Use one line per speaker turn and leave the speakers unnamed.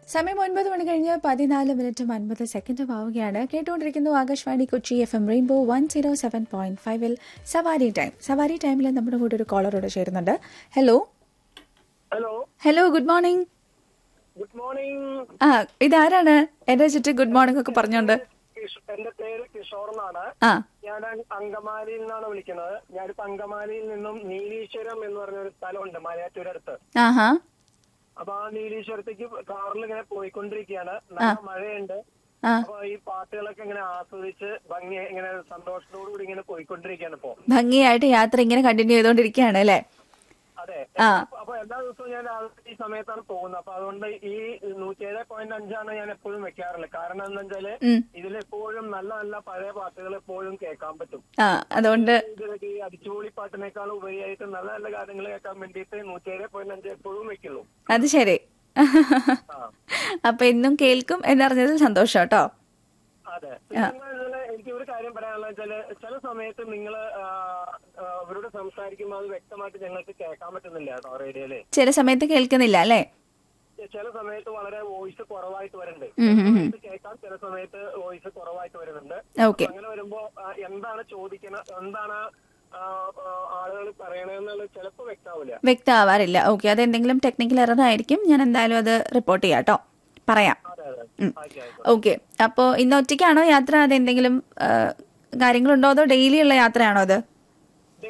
സമയം ഒൻപത് മണി കഴിഞ്ഞ് പതിനാല് മിനിറ്റും അൻപത് സെക്കൻഡും ആവുകയാണ് കേട്ടുകൊണ്ടിരിക്കുന്നു Akashvani Kochi F M rainbow one zero seven point ഫൈവിൽ സവാരി ടൈം സവാരി ടൈമിൽ നമ്മുടെ കൂടെ ഒരു കോളറോട് ചേരുന്നുണ്ട് hello
hello
hello good morning
good morning
ആ ഇതാരാണ് എന്റെ ചുറ്റും ഗുഡ് മോർണിംഗ് ഒക്കെ പറഞ്ഞോണ്ട്
കിഷ്- എന്റെ പേര് കിഷോർ എന്നാണ്
ആ
ഞാൻ അ- അങ്കമാലിയിൽ നിന്നാണ് വിളിക്കുന്നത് ഞാനിപ്പോ അങ്കമാലിയിൽ നിന്നും നീലീശ്വരം എന്ന് പറഞ്ഞ ഒരു സ്ഥലമുണ്ട് മലയാറ്റൂരടുത്ത്
ആഹാ
അപ്പൊ ആ നീലീശ്വരത്തേക്ക് കാറിൽ ഇങ്ങനെ പോയിക്കൊണ്ടിരിക്കുകയാണ് നല്ല മഴയുണ്ട്
ആ
അപ്പൊ ഈ പാട്ടുകളൊക്കെ ഇങ്ങനെ ആസ്വദിച്ച് ഭംഗി ഇങ്ങനെ സന്തോഷത്തോടു കൂടി ഇങ്ങനെ പോയിക്കൊണ്ടിരിക്കുകയാണ് ഇപ്പോ
ഭംഗിയായിട്ട് യാത്ര ഇങ്ങനെ കണ്ടിന്യൂ ചെയ്തുകൊണ്ടിരിക്കുകയാണ് അല്ലേ
അതെ
ആ.
അപ്പൊ എല്ലാ ദിവസവും ഞാൻ രാവിലെ ഈ സമയത്താണ് പോകുന്നത് അപ്പൊ അതുകൊണ്ട് ഈ നൂറ്റിയേഴ് പോയിന്റ് അഞ്ചാണ് ഞാൻ എപ്പോഴും വെക്കാറുള്ളത് കാരണം എന്താ വെച്ചാല്
ഉം.
ഇതിലെപ്പോഴും നല്ല നല്ല പഴയ പാട്ടുകൾ എപ്പോഴും കേൾക്കാൻ പറ്റും
ആ അതുകൊണ്ട്
ഇതിലൊക്കെ ഈ അടിച്ചുപൊളി പാട്ടിനേക്കാൾ ഉപരിയായിട്ട് നല്ല നല്ല കാര്യങ്ങൾ കേൾക്കാൻ വേണ്ടിയിട്ട് നൂറ്റിയേഴ് പോയിന്റ് അഞ്ച് എപ്പോഴും വെക്കുള്ളൂ
അത് ശരി
ആ
അപ്പൊ ഇന്നും കേൾക്കും എന്നറിഞ്ഞതിൽ സന്തോഷം കേട്ടോ
അതെ പിന്നെ എന്താ വെച്ചാല് എനിക്ക് ഒരു കാര്യം പറയാനുള്ളത് വെച്ചാല് ചില സമയത്ത് നിങ്ങൾ അവരോട് സംസാരിക്കുമ്പോൾ അത് വ്യക്തമായിട്ട് ഞങ്ങൾക്ക് കേൾക്കാൻ പറ്റുന്നില്ല കേട്ടോ റേഡിയോയില്
ചില സമയത്ത് കേൾക്കുന്നില്ല അല്ലേ
ചില സമയത്ത് വളരെ വോയിസ് കുറവായിട്ട് വരുന്നുണ്ട്
ഉം, ഉം, ഉം.
സമയത്ത് കേൾക്കാൻ ചില സമയത്ത് വോയിസ് കുറവായിട്ട് വരുന്നുണ്ട്
ഓക്കെ
അങ്ങനെ വരുമ്പോ ആ, എന്താണ് ചോദിക്കണ എന്താണ് ആളുകൾ പറയണെന്നുള്ളത് ചിലപ്പോ വ്യക്താവില്ല
വ്യക്തമാവാറില്ല ഓക്കെ അത് എന്തെങ്കിലും ടെക്നിക്കൽ എറർ ആയിരിക്കും ഞാൻ എന്തായാലും അത് റിപ്പോർട്ട് ചെയ്യാം കേട്ടോ പറയാം
അതെ അതെ
ഉം.
ആയിക്കോട്ടെ, ആയിക്കോട്ടെ.
ഓക്കെ അപ്പോൾ ഇന്ന് ഒറ്റയ്ക്കാണോ യാത്ര അത് എന്തെങ്കിലും ആ, കാര്യങ്ങളുണ്ടോ അതോ ഡെയിലി ഉള്ള യാത്രയാണോ അത്